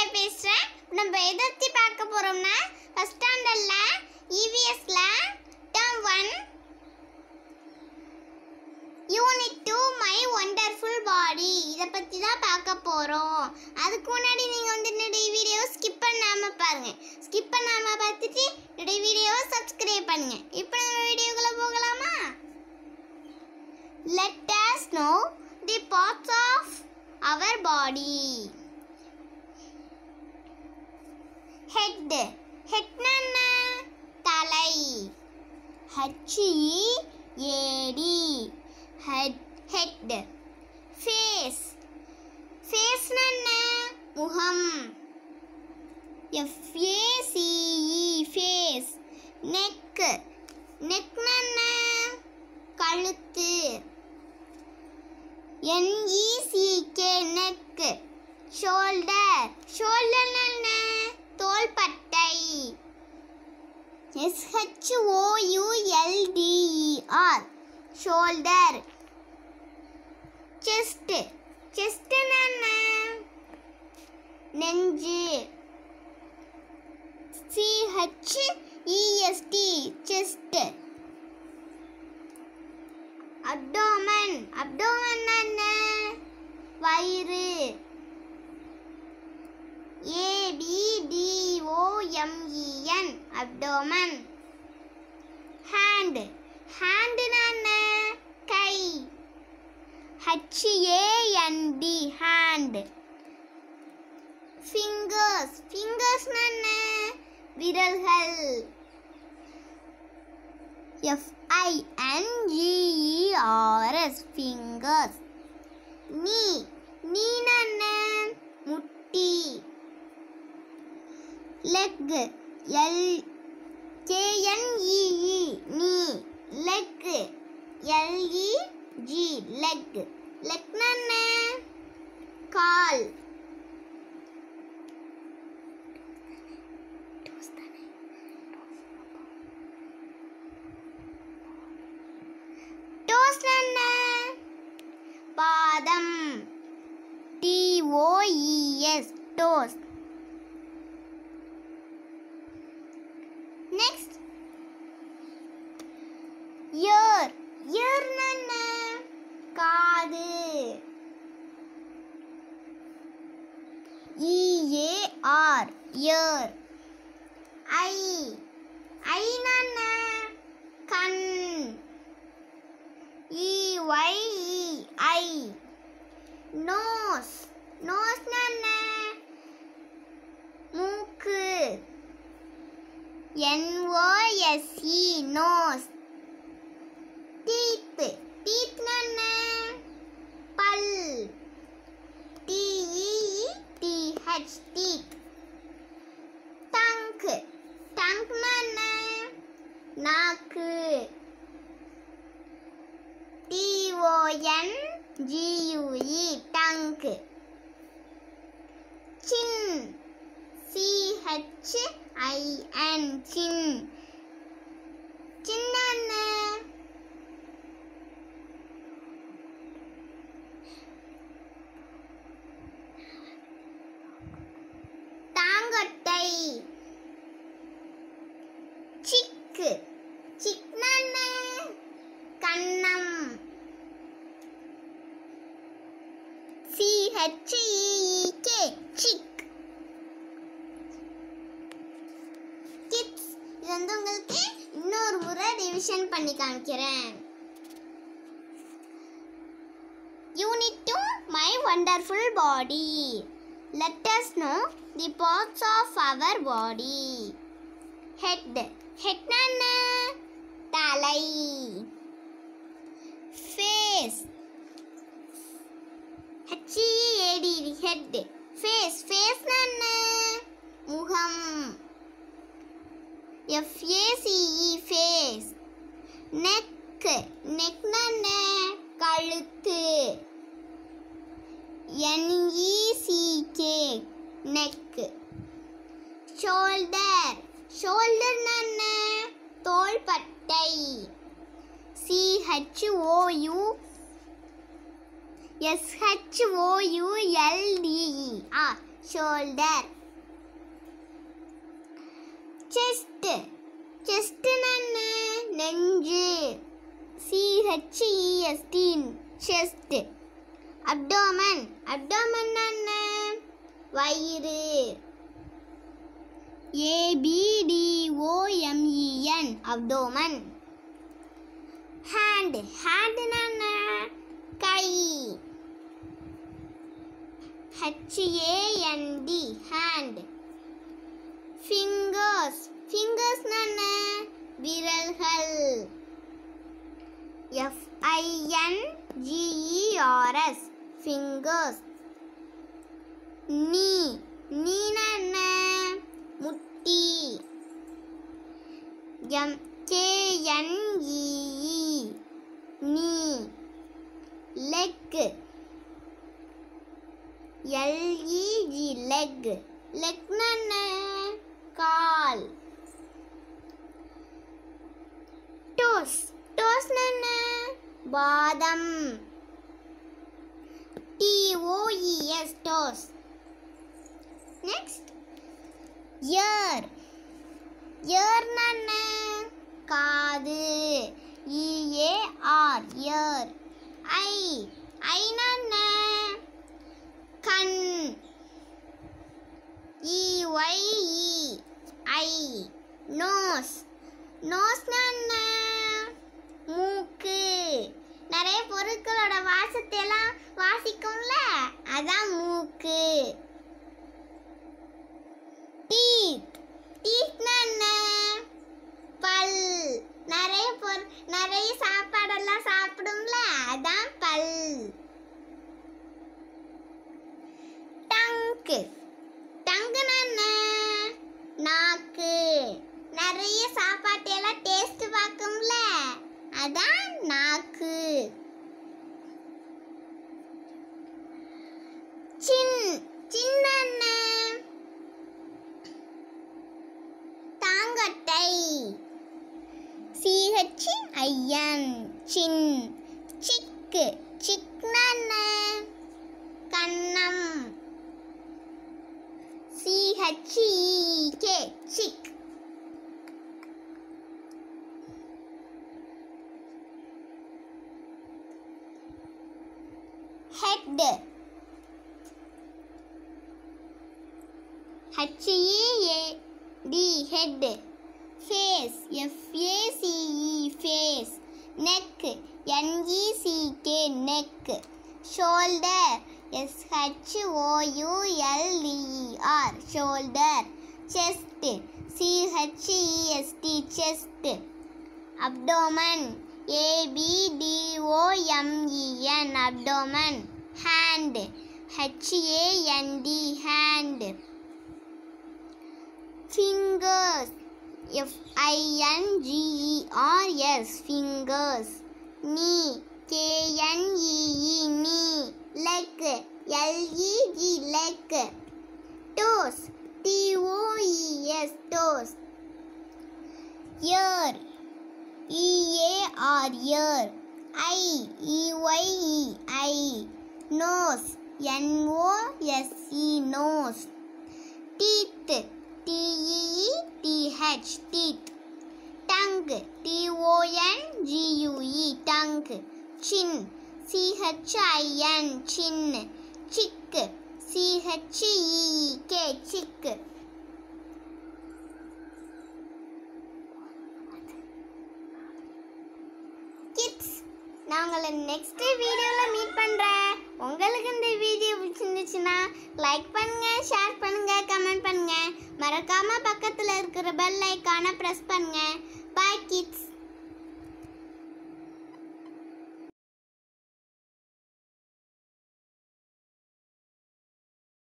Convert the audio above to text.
பேசுகிறேன் நம்ம எதை பற்றி பார்க்க போகிறோம்னா ஃபஸ்ட் ஸ்டாண்டர்டில் இவிஎஸ்ல term one unit two my wonderful body இதை பற்றி தான் பார்க்க போகிறோம் அதுக்கு முன்னாடி நீங்கள் வந்து என்னுடைய வீடியோ ஸ்கிப் பண்ணாமல் பாருங்கள் ஸ்கிப் பண்ணாமல் பார்த்துட்டு என்னுடைய வீடியோவை சப்ஸ்கிரைப் பண்ணுங்கள் இப்போ நம்ம வீடியோக்குள்ளே போகலாமா let us know the parts of our body. Head. Head என்ன தலை H E A D head head face face என்ன முகம் F A C E face neck neck என்ன கழுத்து என்இசிகே நெக் ஷோல்டர் ஷோல்டர் என்ன தோள்பட்டை எஸ்ஹெச்ஓயுஎல்டிஇஆர் ஷோல்டர் செஸ்ட் செஸ்ட் என்ன நெஞ்சு சிஹெச்இஎஸ்டி செஸ்ட் அப்டோமன் அப்டோமன் என்ன வயிறு ஏபிடிஓஎம்இஎன் அப்டோமன் ஹேண்ட் ஹேண்ட் என்ன கை ஹச்ஏஎன்டி ஹேண்ட் ஃபிங்கர்ஸ் ஃபிங்கர்ஸ் என்ன விரல்கள் எஃப்ஐஎன்ஜிஇஆர்எஸ் ஃபிங்கர்ஸ் நீ நீ என்ன முட்டி leg L K N E E knee leg L E G leg leg என்ன கால் டோஸ் என்ன பாதம் T O E S toes next ear ear என்ன காது இஏஆர் இயர் ஐ ஐ என்ன கண் இஒய்இஐ நோஸ் நோஸ் என்ன மூக்கு என்ஓஎஸ்இ நோஸ் டீத் டீத் என்ன பல் டிஇடிஹெச் டீத் டங்க் டங்க் என்ன நாக்கு டிஓஎன் ஜியூஇ டங்க் சின் சிஹெச்ஐஎன் சின் சின்ன தாங்கட்டை சிக்கு சிக்னன்ன கன்னம் சிஹெச்இகே சிக் கிட்ஸ் இது வந்து உங்களுக்கு இன்னொரு முறை ரிவிஷன் பண்ணி காமிக்கிறேன் unit two my wonderful body let us know the parts of our body head head என்ன தலை face H E A D head face face என்ன முகம் எஃப்ஏசிஇ ஃபேஸ் நெக் நெக் என்ன கழுத்து என்இசிகே நெக் ஷோல்டர் ஷோல்டர் என்ன தோள்பட்டை சிஹெச்ஓயு எஸ்ஹெச்ஓயுஎல்டிஇ ஆ ஷோல்டர் செஸ்ட் செஸ்ட்னா என்ன நெஞ்சு சிஹெச்இஎஸ்டி செஸ்ட் அப்டோமன் அப்டோமன் என்ன வயிறு ஏபிடிஓஎம்இஎன் அப்டோமன் ஹேண்ட் ஹேண்ட்னா என்ன கை ஹெச்ஏஎன்டி ஹேண்ட் ஃபிங்கர்ஸ் ஃபிங்கர்ஸ்னா என்ன விரல்கள் எஃப்ஐஎன்ஜிஇஆர்எஸ் ஃபிங்கர்ஸ் நீ நீனா என்ன முட்டி M கேஎன்இஇ knee leg LEG leg லெக்னா என்ன கால் டோஸ் டோஸ்னா என்ன பாதம் டிஓஇஎஸ் டோஸ் நெக்ஸ்ட் இயர் இயர்னா என்ன காது இஏஆர் இயர் ஐ ஐனா என்ன கண் இஒய்இ ஐ நோஸ் நோஸ்னா என்ன மூக்கு நிறைய பொருட்களோட வாசத்தை எல்லாம் வாசிக்கும்ல அதான் மூக்கு டீத் டீத்னா என்ன பல் நிறைய பொரு நிறைய சாப்பாடெல்லாம் சாப்பிடும்ல அதான் பல் டங்கு டங்குனா என்ன நாக்கு நிறைய சாப்பாட்டையெல்லாம் டேஸ்ட் பார்க்கும்ல அதான் நாக்கு சின் சின்ன என்ன தாங்கட்டை சிஹெச்ஐஎன் சின் சிக்கு சிக்னா என்ன கன்னம் சிஹெச்இகே sick head HEAD head face FACE face neck என்இசிகே neck shoulder எஸ்ஹெச்ஓயுஎல்டிஇஆர் shoulder chest சிஹெச்இஎஸ்டி chest abdomen ஏபிடிஓஎம்இஎன் abdomen hand HAND hand fingers F I N G E R S fingers knee K N E E knee leg L E G leg toes T O E S toes ear E A R ear eye E Y E eye nose N O S E nose teeth T E E T H teeth tongue T O N G U E tongue chin C H I N chin chick C H E E K chick kids நான் உங்களை next வீடியோவில் meet பண்ணுறேன் உங்களுக்கு இந்த video பிடிச்சிருந்துச்சுன்னா like பண்ணுங்க share பண்ணுங்க comment பண்ணுங்க மறக்காம பக்கத்தில் இருக்கிற பெல் ஐக்கானை ப்ரெஸ் பண்ணுங்க பாய் கிட்ஸ்